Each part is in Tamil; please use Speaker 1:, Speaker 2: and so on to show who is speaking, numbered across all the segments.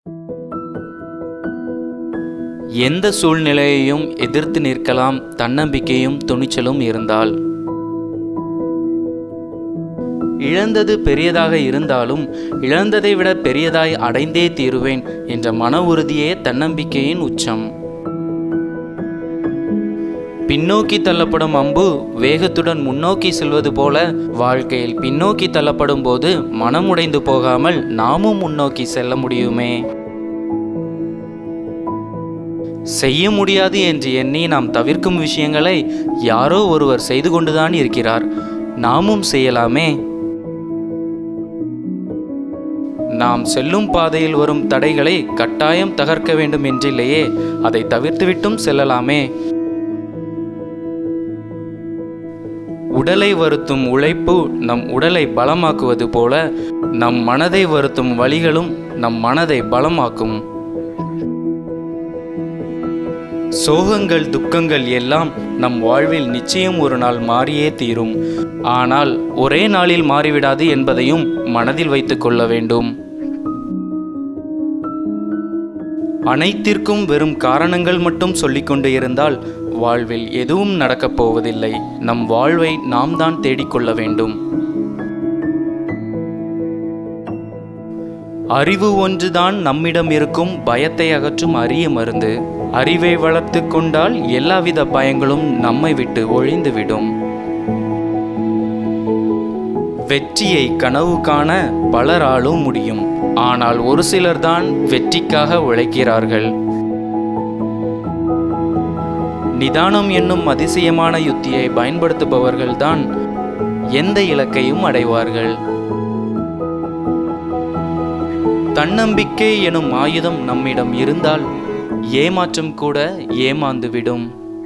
Speaker 1: எந்த சூழ்நிலையையும் எதிர்த்து நிற்கலாம் தன்னம்பிக்கையும் துணிச்சலும் இருந்தால் இழந்தது பெரியதாக இருந்தாலும் இழந்ததை விட பெரியதாய் அடைந்தே தீருவேன் என்ற மன உறுதியே தன்னம்பிக்கையின் உச்சம் பின்னோக்கி தள்ளப்படும் அம்பு வேகத்துடன் முன்னோக்கி செல்வது போல வாழ்க்கையில் பின்னோக்கி தள்ளப்படும் போது மனமுடைந்து போகாமல் நாமும் முன்னோக்கி செல்ல முடியுமே செய்ய முடியாது என்று எண்ணி நாம் தவிர்க்கும் விஷயங்களை யாரோ ஒருவர் செய்து கொண்டுதான் இருக்கிறார் நாமும் செய்யலாமே நாம் செல்லும் பாதையில் வரும் தடைகளை கட்டாயம் தகர்க்க வேண்டும் என்றில்லையே அதை தவிர்த்துவிட்டும் செல்லலாமே உடலை வருத்தும் உழைப்பு நம் உடலை பலமாக்குவது போல நம் மனதை வருத்தும் வழிகளும் நம் மனதை பலமாக்கும் சோகங்கள் துக்கங்கள் எல்லாம் நம் வாழ்வில் நிச்சயம் ஒரு நாள் மாறியே தீரும் ஆனால் ஒரே நாளில் மாறிவிடாது என்பதையும் மனதில் வைத்துக் கொள்ள வேண்டும் அனைத்திற்கும் வெறும் காரணங்கள் மட்டும் சொல்லிக்கொண்டு இருந்தால் வாழ்வில் எதுவும் நடக்கப் போவதில்லை நம் வாழ்வை நாம் தான் தேடிக்கொள்ள வேண்டும் அறிவு ஒன்றுதான் நம்மிடம் இருக்கும் பயத்தை அகற்றும் அரிய மருந்து அறிவை வளர்த்து கொண்டால் எல்லாவித பயங்களும் நம்மை விட்டு ஒழிந்துவிடும் வெற்றியை கனவு காண பலராலும் முடியும் ஆனால் ஒரு சிலர்தான் வெற்றிக்காக உழைக்கிறார்கள் நிதானம் என்னும் அதிசயமான யுத்தியை பயன்படுத்துபவர்கள்தான் எந்த இலக்கையும் அடைவார்கள் தன்னம்பிக்கை எனும் ஆயுதம் நம்மிடம் இருந்தால் ஏமாற்றம் கூட ஏமாந்துவிடும்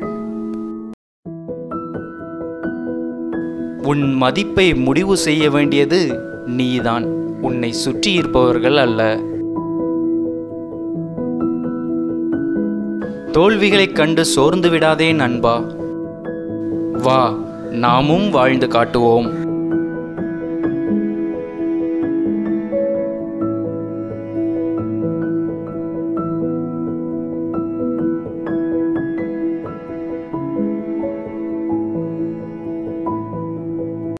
Speaker 1: உன் மதிப்பை முடிவு செய்ய வேண்டியது நீதான் உன்னை சுற்றி இருப்பவர்கள் அல்ல தோல்விகளைக் கண்டு சோர்ந்து விடாதே நண்பா வா நாமும் வாழ்ந்து காட்டுவோம்